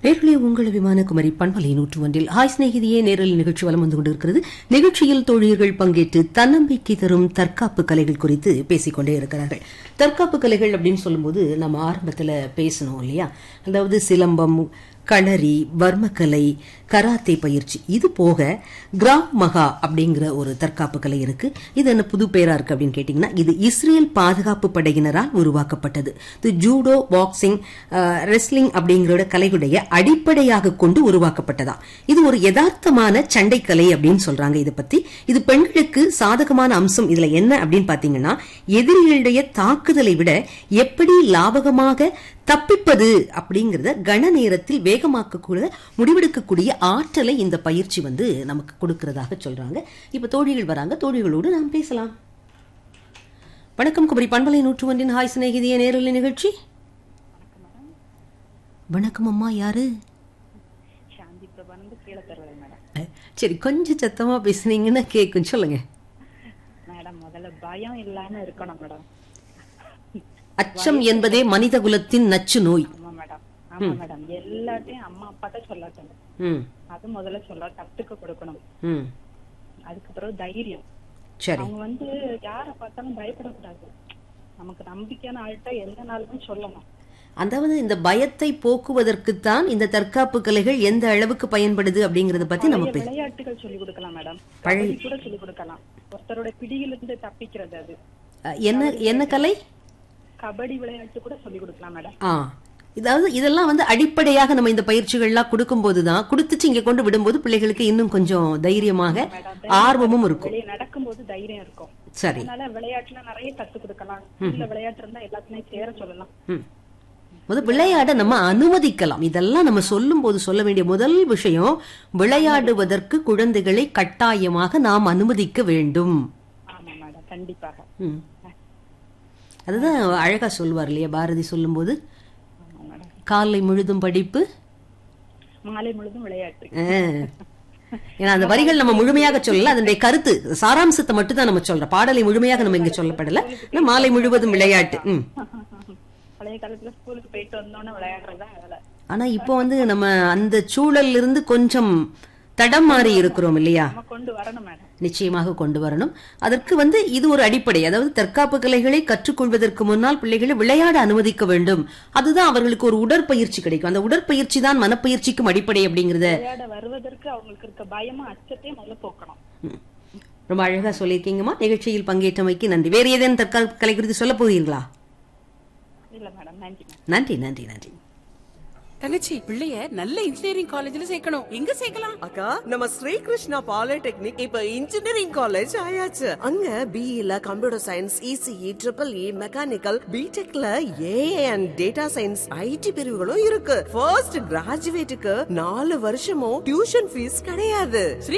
நேர்களே உங்கள் விமானகுமரி பண்பலை நூற்று ஒன்றில் ஹாய் சிநேகிதியே நேரல் நிகழ்ச்சி வலம் வந்து கொண்டிருக்கிறது நிகழ்ச்சியில் தோழியர்கள் பங்கேற்று தன்னம்பிக்கை தரும் தற்காப்பு கலைகள் குறித்து பேசிக்கொண்டே இருக்கிறார்கள் தற்காப்பு கலைகள் அப்படின்னு சொல்லும்போது நம்ம ஆரம்பத்தில் பேசணும் இல்லையா அதாவது சிலம்பம் களரி வர்மக்கலை கராத்தே பயிற்சி இது போக கிராம் மகா அப்படிங்கிற ஒரு தற்காப்பு கலை இருக்கு இது என்ன புது பேரா இருக்கு அப்படின்னு கேட்டீங்கன்னா இது இஸ்ரேல் பாதுகாப்பு படையினரால் உருவாக்கப்பட்டது இது ஜூடோ பாக்ஸிங் ரெஸ்லிங் அப்படிங்கிற கலைகளுடைய அடிப்படையாக கொண்டு உருவாக்கப்பட்டதா இது ஒரு யதார்த்தமான சண்டை கலை அப்படின்னு சொல்றாங்க இதை பத்தி இது பெண்களுக்கு சாதகமான அம்சம் இதுல என்ன அப்படின்னு பாத்தீங்கன்னா எதிரிகளுடைய தாக்குதலை விட எப்படி லாபகமாக தப்பிப்பது அப்படிங்கறத கன நேரத்தில் வேகமாக்கக்கூடிய முடிவெடுக்கக்கூடிய ஆற்றலை இந்த பயிற்சி வந்து நமக்கு கொடுக்கறதாக சொல்றாங்க இப்ப தோழிகள் வராங்க தோழிகளோடு நாம் பேசலாம் வணக்கம் குமரி பண்பலை நூற்று ஒன்றின் ஹாய் சிநேகிதிய நேரலை நிகழ்ச்சி வணக்கம் அம்மா யாரு சாந்தி பிரபானந்து கீழே தருவலை மேடம் அஹ், சரி கொஞ்சம் சத்தமா பேசுனீங்கன்னா கேட்கும் சொல்லுங்க மேடம் முதல்ல பயம் இல்லாம இருக்கணும் மேடம் அச்சம் என்பதே மனித குலத்தின் நச்சு நோய் ஆமா மேடம் ஆமா மேடம் எல்லாத்தையும் அம்மா அப்பாட்ட சொல்லட்டும் ம் அது முதல்ல சொல்ல கத்துக்க கொடுக்கணும் ம் அதுக்கு பிறகு தைரியம் சரி அவங்க வந்து யார பார்த்தாலும் பயப்படக்கூடாது நமக்கு நம்பிக்கையான ஆள்கிட்ட எந்த நாளுமே சொல்லணும் அதாவது இந்த பயத்தை போக்குவதற்குத்தான் இந்த தற்காப்பு கலைகள் எந்த அளவுக்கு பயன்படுது அப்படிங்கறத பத்தி நம்ம பழைய பேச விளையாட்டுகள் சொல்லி கொடுக்கலாம் மேடம் பழைய- கபடி கூட சொல்லி கொடுக்கலாம் ஒருத்தரோட பிடியிலிருந்து தப்பிக்கிறது அது அஹ், என்ன என்ன கலை கபடி விளையாட்டு கூட சொல்லி கொடுக்கலாம் மேடம் ஆ இதாவது இதெல்லாம் வந்து அடிப்படையாக நம்ம இந்த பயிற்சிகள்லாம் கொடுக்கும்போது தான் கொடுத்துச்சு இங்க கொண்டு விடும்போது பிள்ளைகளுக்கு இன்னும் கொஞ்சம் தைரியமாக ஆர்வமும் இருக்கும் வெளியே நடக்கும்போது தைரியம் இருக்கும் சரி அதனால விளையாட்டுல நிறைய கத்து கொடுக்கலாம் இல்ல விளையாட்டு இருந்தா எல்லாத்துலயும் சேர சொல்லலாம் ம். முத விளையாட நம்ம அனுமதிக்கலாம் இதெல்லாம் நம்ம சொல்லும் போது சொல்ல வேண்டிய முதல் விஷயம் விளையாடுவதற்கு குழந்தைகளை கட்டாயமாக நாம் அனுமதிக்க வேண்டும் ஆமா மேடம் கண்டிப்பாக ம். அதுதான் அழகா சொல்வார் இல்லையா பாரதி சொல்லும்போது ஆமா மேடம் காலை முழுதும் படிப்பு மாலை முழுதும் விளையாட்டு ஆ. ஏன்னா அந்த வரிகள் நம்ம முழுமையாக சொல்லல அதனுடைய கருத்து சாராம்சத்தை மட்டும் தான் நம்ம சொல்றோம் பாடலை முழுமையாக நம்ம இங்க சொல்லப்படல ஆனா மாலை முழுவதும் விளையாட்டு ம். பழைய காலத்துல ஸ்கூலுக்கு போயிட்டு வந்தோன்னே விளையாடுறதுதான் வேலை ஆனா இப்போ வந்து நம்ம அந்த சூழல்ல இருந்து கொஞ்சம் தடம் மாறி இருக்கிறோம் இல்லையா நம்ம கொண்டு வரணும் மேடம் நிச்சயமாக கொண்டு வரணும் அதற்கு வந்து இது ஒரு அடிப்படை அதாவது தற்காப்பு கலைகளை கற்றுக்கொள்வதற்கு முன்னால் பிள்ளைகளை விளையாட அனுமதிக்க வேண்டும் அதுதான் அவர்களுக்கு ஒரு உடற்பயிற்சி கிடைக்கும் அந்த உடற்பயிற்சி தான் மனப்பயிற்சிக்கும் அடிப்படை அப்படிங்கறத விளையாட வருவதற்கு அவங்களுக்கு இருக்க பயமும் அச்சத்தையும் முதல்ல போக்கணும் ம். ரொம்ப அழகா சொல்லியிருக்கீங்கம்மா நிகழ்ச்சியில் பங்கேற்றமைக்கு நன்றி வேறு ஏதேனும் தற்காப்பு கலை குறித்து சொல்ல போகிறீர்களா இல்ல மேடம் நன்றி மேடம் நன்றி நன்றி நன்றி தங்கச்சி பிள்ளைய நல்ல இன்ஜினியரிங் காலேஜ்ல சேர்க்கணும் எங்க சேர்க்கலாம் அக்கா நம்ம ஸ்ரீ கிருஷ்ணா பாலிடெக்னிக் இப்ப இன்ஜினியரிங் காலேஜ் ஆயாச்சு அங்க பிஇல computer science ECE triple E mechanical பிடெக்ல AI and data science IT பிரிவுகளும் இருக்கு ஃபர்ஸ்ட் கிராஜுவேட்டுக்கு நாலு வருஷமும் டியூஷன் ஃபீஸ் கிடையாது ஸ்ரீ